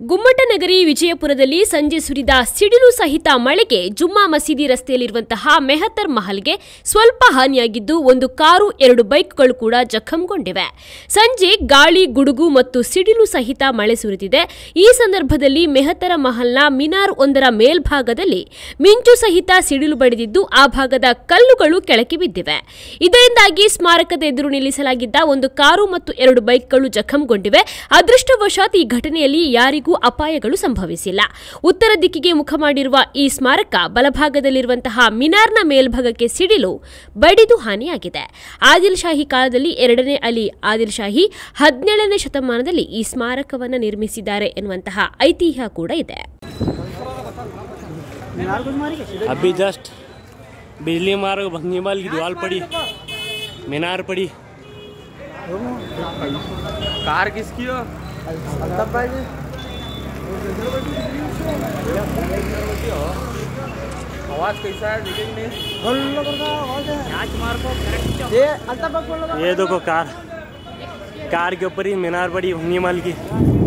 ಗುಮ್ಮಟನಗರಿ ವಿಜಯಪುರದಲ್ಲಿ ಸಂಜೆ ಸುರಿದ ಸಿಡಿಲು ಸಹಿತ ಮಳೆಗೆ ಜುಮ್ಮಾ ಮಸೀದಿ ರಸ್ತೆಯಲ್ಲಿರುವಂತಹ ಮೆಹತರ್ ಮಹಲ್ಗೆ ಸ್ವಲ್ಪ ಹಾನಿಯಾಗಿದ್ದು ಒಂದು ಕಾರು ಎರಡು ಬೈಕ್ಗಳು ಕೂಡ ಜಖಂಗೊಂಡಿವೆ ಸಂಜೆ ಗಾಳಿ ಗುಡುಗು ಮತ್ತು ಸಿಡಿಲು ಸಹಿತ ಮಳೆ ಸುರಿದಿದೆ ಈ ಸಂದರ್ಭದಲ್ಲಿ ಮೆಹತರ ಮಹಲ್ನ ಮಿನಾರ್ ಒಂದರ ಮೇಲ್ಭಾಗದಲ್ಲಿ ಮಿಂಚು ಸಹಿತ ಸಿಡಿಲು ಬಡಿದಿದ್ದು ಆ ಭಾಗದ ಕಲ್ಲುಗಳು ಕೆಳಕ್ಕೆ ಬಿದ್ದಿವೆ ಇದರಿಂದಾಗಿ ಸ್ಮಾರಕದ ಎದುರು ನಿಲ್ಲಿಸಲಾಗಿದ್ದ ಒಂದು ಕಾರು ಮತ್ತು ಎರಡು ಬೈಕ್ಗಳು ಜಖಂಗೊಂಡಿವೆ ಅದೃಷ್ಟವಶಾತ್ ಈ ಘಟನೆಯಲ್ಲಿ ಯಾರಿಗೂ ಅಪಾಯಗಳು ಸಂಭವಿಸಿಲ್ಲ ಉತ್ತರ ದಿಕ್ಕಿಗೆ ಮುಖ ಮಾಡಿರುವ ಈ ಸ್ಮಾರಕ ಬಲಭಾಗದಲ್ಲಿರುವಂತಹ ಮಿನಾರ್ನ ಮೇಲ್ಭಾಗಕ್ಕೆ ಸಿಡಿಲು ಬಡಿದು ಹಾನಿಯಾಗಿದೆ ಆದಿಲ್ ಶಾಹಿ ಕಾಲದಲ್ಲಿ ಎರಡನೇ ಅಲಿ ಆದಿಲ್ ಶಾಹಿ ಹದಿನೇಳನೇ ಶತಮಾನದಲ್ಲಿ ಈ ಸ್ಮಾರಕವನ್ನು ನಿರ್ಮಿಸಿದ್ದಾರೆ ಎನ್ನುವಂತಹ ಐತಿಹ್ಯ ಕೂಡ ಇದೆ अभी जस्ट बिजली मार्ग भंगीमल की दीवार पड़ी मीनार पड़ी कार किसकी हो आवाज कैसा है देखेंगे नहीं ये देखो कार कार के ऊपर ही मीनार पड़ी भंगीमल की